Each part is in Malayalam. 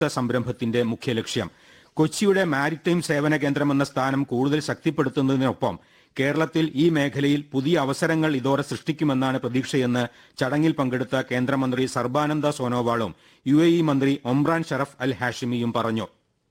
സംരംഭത്തിന്റെ മുഖ്യ ലക്ഷ്യം കൊച്ചിയുടെ മാരിടൈം സേവന കേന്ദ്രമെന്ന സ്ഥാനം കൂടുതൽ ശക്തിപ്പെടുത്തുന്നതിനൊപ്പം കേരളത്തിൽ ഈ മേഖലയിൽ പുതിയ അവസരങ്ങൾ ഇതോടെ സൃഷ്ടിക്കുമെന്നാണ് പ്രതീക്ഷയെന്ന് ചടങ്ങിൽ പങ്കെടുത്ത കേന്ദ്രമന്ത്രി സർബാനന്ദ സോനോവാളും യു എ ഇ മന്ത്രി ഒമ്രാൻ ഷറഫ് അൽ ഹാഷിമിയും പറഞ്ഞു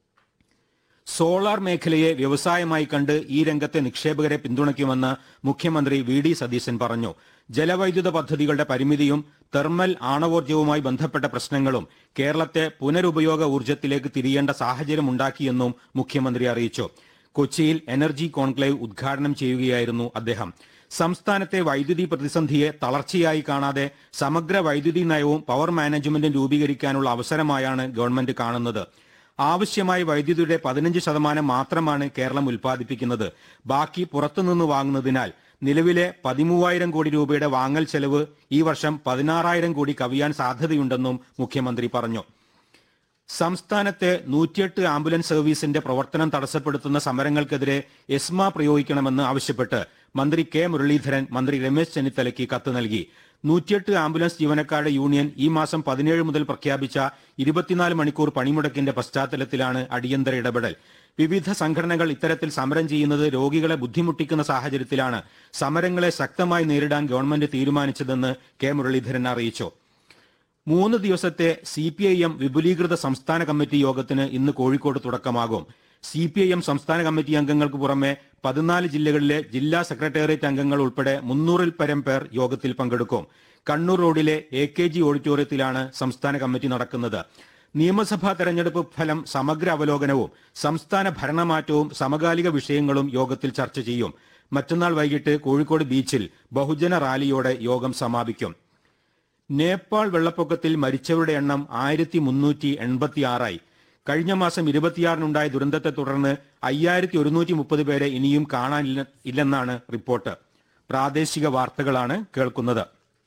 സോളാർ മേഖലയെ വ്യവസായമായി കണ്ട് ഈ രംഗത്തെ നിക്ഷേപകരെ പിന്തുണയ്ക്കുമെന്ന് മുഖ്യമന്ത്രി വി ഡി സതീശൻ പറഞ്ഞു ജലവൈദ്യുത പദ്ധതികളുടെ പരിമിതിയും തെർമൽ ആണവോർജ്ജവുമായി ബന്ധപ്പെട്ട പ്രശ്നങ്ങളും കേരളത്തെ പുനരുപയോഗ ഊർജ്ജത്തിലേക്ക് തിരിയേണ്ട സാഹചര്യമുണ്ടാക്കിയെന്നും മുഖ്യമന്ത്രി അറിയിച്ചു കൊച്ചിയിൽ എനർജി കോൺക്ലേവ് ഉദ്ഘാടനം ചെയ്യുകയായിരുന്നു അദ്ദേഹം സംസ്ഥാനത്തെ വൈദ്യുതി പ്രതിസന്ധിയെ തളർച്ചയായി കാണാതെ സമഗ്ര വൈദ്യുതി നയവും പവർ മാനേജ്മെന്റും രൂപീകരിക്കാനുള്ള അവസരമായാണ് ഗവൺമെന്റ് കാണുന്നത് ആവശ്യമായ വൈദ്യുതിയുടെ പതിനഞ്ച് ശതമാനം മാത്രമാണ് കേരളം ഉൽപ്പാദിപ്പിക്കുന്നത് ബാക്കി പുറത്തുനിന്ന് വാങ്ങുന്നതിനാൽ നിലവിലെ പതിമൂവായിരം കോടി രൂപയുടെ വാങ്ങൽ ചെലവ് ഈ വർഷം പതിനാറായിരം കോടി കവിയാൻ സാധ്യതയുണ്ടെന്നും മുഖ്യമന്ത്രി പറഞ്ഞു സംസ്ഥാനത്തെ നൂറ്റിയെട്ട് ആംബുലൻസ് സർവീസിന്റെ പ്രവർത്തനം തടസ്സപ്പെടുത്തുന്ന സമരങ്ങൾക്കെതിരെ എസ്മ പ്രയോഗിക്കണമെന്ന് ആവശ്യപ്പെട്ട് മന്ത്രി കെ മുരളീധരൻ മന്ത്രി രമേശ് ചെന്നിത്തലയ്ക്ക് കത്ത് നൽകി നൂറ്റിയെട്ട് ആംബുലൻസ് ജീവനക്കാരുടെ യൂണിയൻ ഈ മാസം പതിനേഴ് മുതൽ പ്രഖ്യാപിച്ച ഇരുപത്തിനാല് മണിക്കൂർ പണിമുടക്കിന്റെ പശ്ചാത്തലത്തിലാണ് അടിയന്തര ഇടപെടൽ വിവിധ സംഘടനകൾ ഇത്തരത്തിൽ സമരം ചെയ്യുന്നത് രോഗികളെ ബുദ്ധിമുട്ടിക്കുന്ന സാഹചര്യത്തിലാണ് സമരങ്ങളെ ശക്തമായി നേരിടാൻ ഗവൺമെന്റ് തീരുമാനിച്ചതെന്ന് കെ മുരളീധരൻ അറിയിച്ചു മൂന്ന് ദിവസത്തെ സി പി ഐ എം വിപുലീകൃത സംസ്ഥാന കമ്മിറ്റി യോഗത്തിന് ഇന്ന് കോഴിക്കോട് തുടക്കമാകും സി പി ഐ എം സംസ്ഥാന കമ്മിറ്റി അംഗങ്ങൾക്ക് പുറമെ പതിനാല് ജില്ലകളിലെ ജില്ലാ സെക്രട്ടേറിയറ്റ് അംഗങ്ങൾ ഉൾപ്പെടെ മുന്നൂറിൽ പരം പേർ യോഗത്തിൽ പങ്കെടുക്കും കണ്ണൂർ റോഡിലെ എ കെ ജി ഓഡിറ്റോറിയത്തിലാണ് സംസ്ഥാന കമ്മിറ്റി നടക്കുന്നത് നിയമസഭാ തെരഞ്ഞെടുപ്പ് ഫലം സമഗ്ര അവലോകനവും സംസ്ഥാന ഭരണമാറ്റവും സമകാലിക വിഷയങ്ങളും യോഗത്തിൽ ചർച്ച ചെയ്യും മറ്റന്നാൾ വൈകിട്ട് കോഴിക്കോട് ബീച്ചിൽ ബഹുജന റാലിയോടെ യോഗം സമാപിക്കും നേപ്പാൾ വെള്ളപ്പൊക്കത്തിൽ മരിച്ചവരുടെ എണ്ണം ആയിരത്തി മുന്നൂറ്റി എൺപത്തി ആറായി കഴിഞ്ഞ മാസം ഇരുപത്തിയാറിനുണ്ടായ ദുരന്തത്തെ തുടർന്ന് അയ്യായിരത്തി ഒരുന്നൂറ്റി മുപ്പത് പേരെ ഇനിയും കാണാനില്ല ഇല്ലെന്നാണ് റിപ്പോർട്ട് പ്രാദേശിക വാർത്തകളാണ് കേൾക്കുന്നത്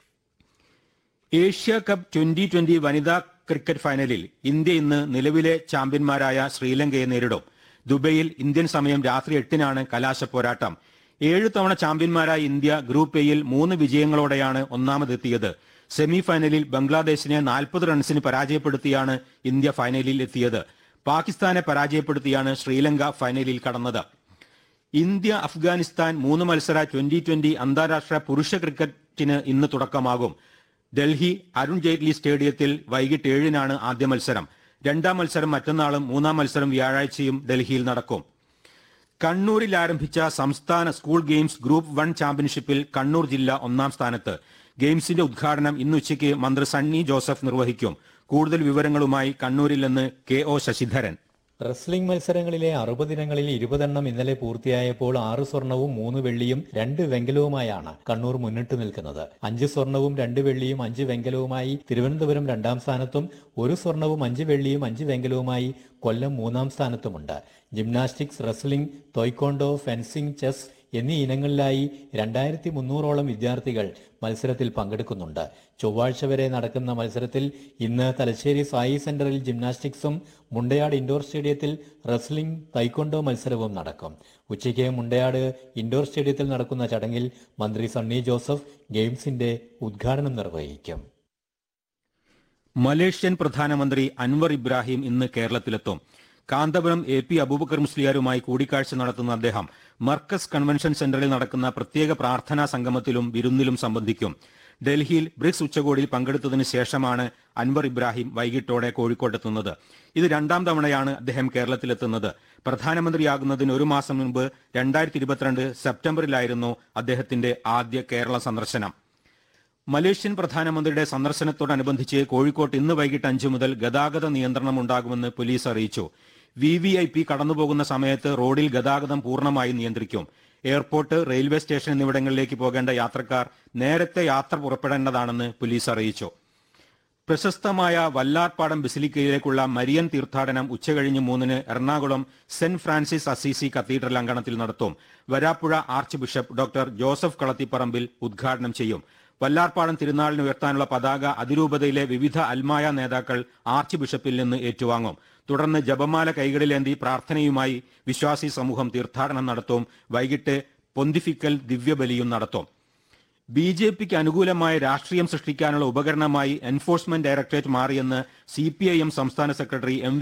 ഏഷ്യ കപ്പ് ട്വന്റി ട്വന്റി വനിതാ ക്രിക്കറ്റ് ഫൈനലിൽ ഇന്ത്യ ഇന്ന് നിലവിലെ ചാമ്പ്യന്മാരായ ശ്രീലങ്കയെ നേരിടും ദുബൈയിൽ ഇന്ത്യൻ സമയം രാത്രി എട്ടിനാണ് കലാശ പോരാട്ടം ഏഴു തവണ ചാമ്പ്യന്മാരായ ഇന്ത്യ ഗ്രൂപ്പ് എയിൽ മൂന്ന് വിജയങ്ങളോടെയാണ് ഒന്നാമതെത്തിയത് സെമി ഫൈനലിൽ ബംഗ്ലാദേശിനെ നാൽപ്പത് റൺസിന് പരാജയപ്പെടുത്തിയാണ് ഇന്ത്യ ഫൈനലിൽ എത്തിയത് പാകിസ്ഥാനെ പരാജയപ്പെടുത്തിയാണ് ശ്രീലങ്ക ഫൈനലിൽ കടന്നത് ഇന്ത്യ അഫ്ഗാനിസ്ഥാൻ മൂന്ന് മത്സര ട്വന്റി ട്വന്റി അന്താരാഷ്ട്ര പുരുഷ ക്രിക്കറ്റിന് ഇന്ന് തുടക്കമാകും ഡൽഹി അരുൺ ജെയ്റ്റ്ലി സ്റ്റേഡിയത്തിൽ വൈകിട്ട് ഏഴിനാണ് ആദ്യ മത്സരം രണ്ടാം മത്സരം മറ്റന്നാളും മൂന്നാം മത്സരം വ്യാഴാഴ്ചയും ഡൽഹിയിൽ നടക്കും കണ്ണൂരിൽ ആരംഭിച്ച സംസ്ഥാന സ്കൂൾ ഗെയിംസ് ഗ്രൂപ്പ് വൺ ചാമ്പ്യൻഷിപ്പിൽ കണ്ണൂർ ജില്ല ഒന്നാം സ്ഥാനത്ത് ഗെയിംസിന്റെ ഉദ്ഘാടനം ഇന്ന് ഉച്ചയ്ക്ക് മന്ത്രി സണ്ണി ജോസഫ് നിർവഹിക്കും കൂടുതൽ വിവരങ്ങളുമായി കണ്ണൂരിൽ നിന്ന് കെ ഒ ശശിധരൻ റെസ്ലിംഗ് മത്സരങ്ങളിലെ അറുപതിനങ്ങളിൽ ഇരുപതെണ്ണം ഇന്നലെ പൂർത്തിയായപ്പോൾ ആറ് സ്വർണവും മൂന്ന് വെള്ളിയും രണ്ട് വെങ്കലവുമായാണ് കണ്ണൂർ മുന്നിട്ട് നിൽക്കുന്നത് അഞ്ച് സ്വർണവും രണ്ട് വെള്ളിയും അഞ്ച് വെങ്കലവുമായി തിരുവനന്തപുരം രണ്ടാം സ്ഥാനത്തും ഒരു സ്വർണവും അഞ്ച് വെള്ളിയും അഞ്ച് വെങ്കലവുമായി കൊല്ലം മൂന്നാം സ്ഥാനത്തുമുണ്ട് gymnastics wrestling taekwondo fencing chess എന്നീ ഇനങ്ങളിലായി രണ്ടായിരത്തി മുന്നൂറോളം വിദ്യാർത്ഥികൾ മത്സരത്തിൽ പങ്കെടുക്കുന്നുണ്ട് ചൊവ്വാഴ്ച വരെ നടക്കുന്ന മത്സരത്തിൽ ഇന്ന് തലശ്ശേരി സായി സെന്ററിൽ ജിംനാസ്റ്റിക്സും മുണ്ടയാട് ഇൻഡോർ സ്റ്റേഡിയത്തിൽ റെസ്ലിംഗ് തൈക്കൊണ്ടോ മത്സരവും നടക്കും ഉച്ചയ്ക്ക് മുണ്ടയാട് ഇൻഡോർ സ്റ്റേഡിയത്തിൽ നടക്കുന്ന ചടങ്ങിൽ മന്ത്രി സണ്ണി ജോസഫ് ഗെയിംസിന്റെ ഉദ്ഘാടനം നിർവഹിക്കും മലേഷ്യൻ പ്രധാനമന്ത്രി അൻവർ ഇബ്രാഹിം ഇന്ന് കേരളത്തിലെത്തും കാന്തപുരം എ പി അബൂബക്കർ മുസ്ലിയാരുമായി കൂടിക്കാഴ്ച നടത്തുന്ന അദ്ദേഹം മർക്കസ് കൺവെൻഷൻ സെന്ററിൽ നടക്കുന്ന പ്രത്യേക പ്രാർത്ഥനാ സംഗമത്തിലും വിരുന്നിലും സംബന്ധിക്കും ഡൽഹിയിൽ ബ്രിക്സ് ഉച്ചകോടിയിൽ പങ്കെടുത്തതിന് ശേഷമാണ് അൻവർ ഇബ്രാഹിം വൈകിട്ടോടെ കോഴിക്കോട്ടെത്തുന്നത് ഇത് രണ്ടാം തവണയാണ് അദ്ദേഹം കേരളത്തിലെത്തുന്നത് പ്രധാനമന്ത്രിയാകുന്നതിന് ഒരു മാസം മുൻപ് രണ്ടായിരത്തി ഇരുപത്തിരണ്ട് സെപ്റ്റംബറിലായിരുന്നു അദ്ദേഹത്തിന്റെ ആദ്യ കേരള സന്ദർശനം മലേഷ്യൻ പ്രധാനമന്ത്രിയുടെ സന്ദർശനത്തോടനുബന്ധിച്ച് കോഴിക്കോട്ട് ഇന്ന് വൈകിട്ട് അഞ്ചു മുതൽ ഗതാഗത നിയന്ത്രണം ഉണ്ടാകുമെന്ന് പോലീസ് അറിയിച്ചു വി വി ഐ പി കടന്നുപോകുന്ന സമയത്ത് റോഡിൽ ഗതാഗതം പൂർണ്ണമായി നിയന്ത്രിക്കും എയർപോർട്ട് റെയിൽവേ സ്റ്റേഷൻ എന്നിവിടങ്ങളിലേക്ക് പോകേണ്ട യാത്രക്കാർ നേരത്തെ യാത്ര പുറപ്പെടേണ്ടതാണെന്ന് പോലീസ് അറിയിച്ചു പ്രശസ്തമായ വല്ലാർപാടം ബസിലിക്കയിലേക്കുള്ള മരിയൻ തീർത്ഥാടനം ഉച്ചകഴിഞ്ഞ് മൂന്നിന് Ernakulam saint Francis Assisi cathedral അങ്കണത്തിൽ നടത്തും Varappuzha archbishop doctor Joseph Kalathiparambil ഉദ്ഘാടനം ചെയ്യും വല്ലാർപാടം തിരുനാളിന് ഉയർത്താനുള്ള പതാക അതിരൂപതയിലെ വിവിധ അൽമായ നേതാക്കൾ ആർച്ച് ബിഷപ്പിൽ നിന്ന് ഏറ്റുവാങ്ങും തുടർന്ന് ജപമാല കൈകളിലേന്തി പ്രാർത്ഥനയുമായി വിശ്വാസി സമൂഹം തീർത്ഥാടനം നടത്തും വൈകിട്ട് പൊന്തിഫിക്കൽ ദിവ്യബലിയും നടത്തും ബി ജെ പിക്ക് അനുകൂലമായ രാഷ്ട്രീയം സൃഷ്ടിക്കാനുള്ള ഉപകരണമായി എൻഫോഴ്സ്മെന്റ് ഡയറക്ടറേറ്റ് മാറിയെന്ന് സി പി ഐ എം സംസ്ഥാന സെക്രട്ടറി എം